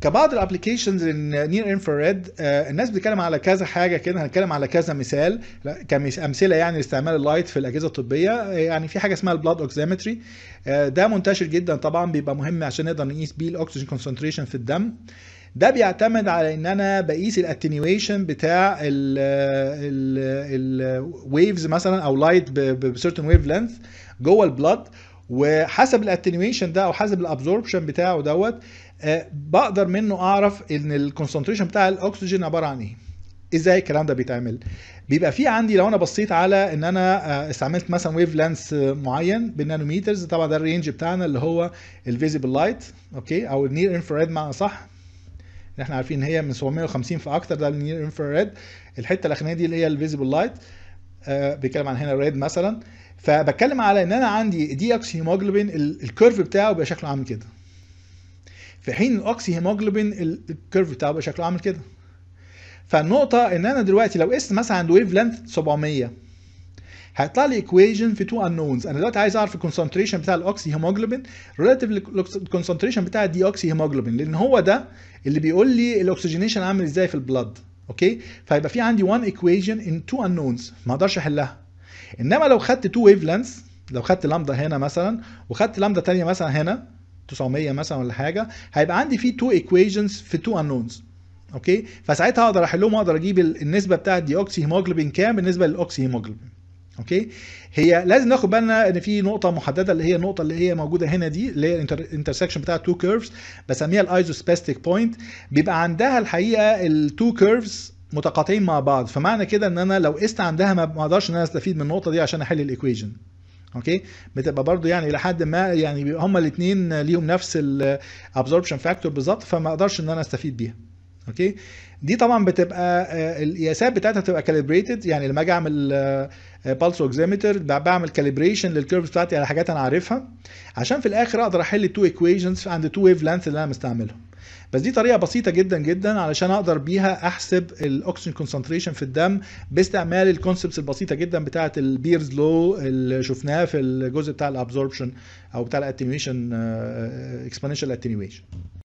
كبعض الابلكيشنز النير انفراريد الناس بتتكلم على كذا حاجه كده هنتكلم على كذا مثال لا، كامثله يعني لاستعمال اللايت في الاجهزه الطبيه آه، يعني في حاجه اسمها البلاد اوكسيمتري ده منتشر جدا طبعا بيبقى مهم عشان نقدر نقيس بيه الاكسجين كونسنتريشن في الدم ده بيعتمد على ان انا بقيس الاتنيويشن بتاع الويفز مثلا او لايت بسيرتن ويف لينث جوه البلاد وحسب الاتنيويشن ده او حسب الابزوربشن بتاعه دوت آه، بقدر منه اعرف ان الكونسنتريشن بتاع الاكسجين عباره عن ايه ازاي الكلام ده بيتعمل بيبقى في عندي لو انا بصيت على ان انا آه، استعملت مثلا ويف لانس معين بالنانوميترز طبعا ده الرينج بتاعنا اللي هو الفيزيبل لايت اوكي او النير انفراريد معنى صح احنا عارفين ان هي من 750 فاكتر ده النير انفراريد الحته الاخرانيه دي اللي هي الفيزيبل لايت آه بيتكلم عن هنا ريد مثلا فبتكلم على ان انا عندي دي اوكسي هيموجلوبين ال- الكيرف بتاعه بيبقى شكله عامل كده في حين الاوكسي هيموجلوبين ال- الكيرف بتاعه بيبقى شكله عامل كده فالنقطه ان انا دلوقتي لو قست مثلا عند ويف لينث 700 هيطلع لي ايكويجن في تو انونز انا دلوقتي عايز اعرف الكونسنتريشن بتاع الاوكسي هيموجلوبين ريلاتيف للكونسنتريشن بتاع الدي اوكسي هيموجلوبين لان هو ده اللي بيقول لي الاكسجينيشن عامل ازاي في البلد اوكي فيبقى في عندي وان ايكويجن ان تو انونز ما اقدرش احلها انما لو خدت تو ويف لينث لو خدت لامدا هنا مثلا وخدت لامدا تانية مثلا هنا 900 مثلا ولا حاجه هيبقى عندي في تو ايكويجنز في تو انونز اوكي فساعتها اقدر احلهم اقدر اجيب ال- النسبه بتاعه الدي اوكسي هيموجلوبين كام بالنسبه للاوكسي هيموجلوبين اوكي هي لازم ناخد بالنا ان في نقطه محدده اللي هي النقطه اللي هي موجوده هنا دي اللي هي الانترسكشن بتاع تو كيرفز بسميها الايزوسباستيك بوينت بيبقى عندها الحقيقه التو كيرفز متقاطعين مع بعض فمعنى كده ان انا لو قست عندها ما ما اقدرش ان انا استفيد من النقطه دي عشان احل الايكويجن اوكي بتبقى برضو يعني الى حد ما يعني بيبقى هما الاثنين ليهم نفس الابزوربشن فاكتور بالظبط فما اقدرش ان انا استفيد بيها اوكي دي طبعا بتبقى آه، القياسات بتاعتها بتبقى كاليبريتد يعني لما اجي اعمل بالس اوكسيمتر بعمل كاليبريشن للكيرفز بتاعتي على حاجات انا عارفها عشان في الاخر اقدر احل التو ايكويشنز عند تو ويف لانث اللي انا مستعملهم بس دي طريقه بسيطه جدا جدا علشان اقدر بيها احسب الاكسجين كونسنتريشن في الدم باستعمال الكونسبتس البسيطه جدا بتاعه البيرز لو اللي شفناه في الجزء بتاع الابزوربشن او بتاع الاتنيويشن اكسبوننشال اتنيويشن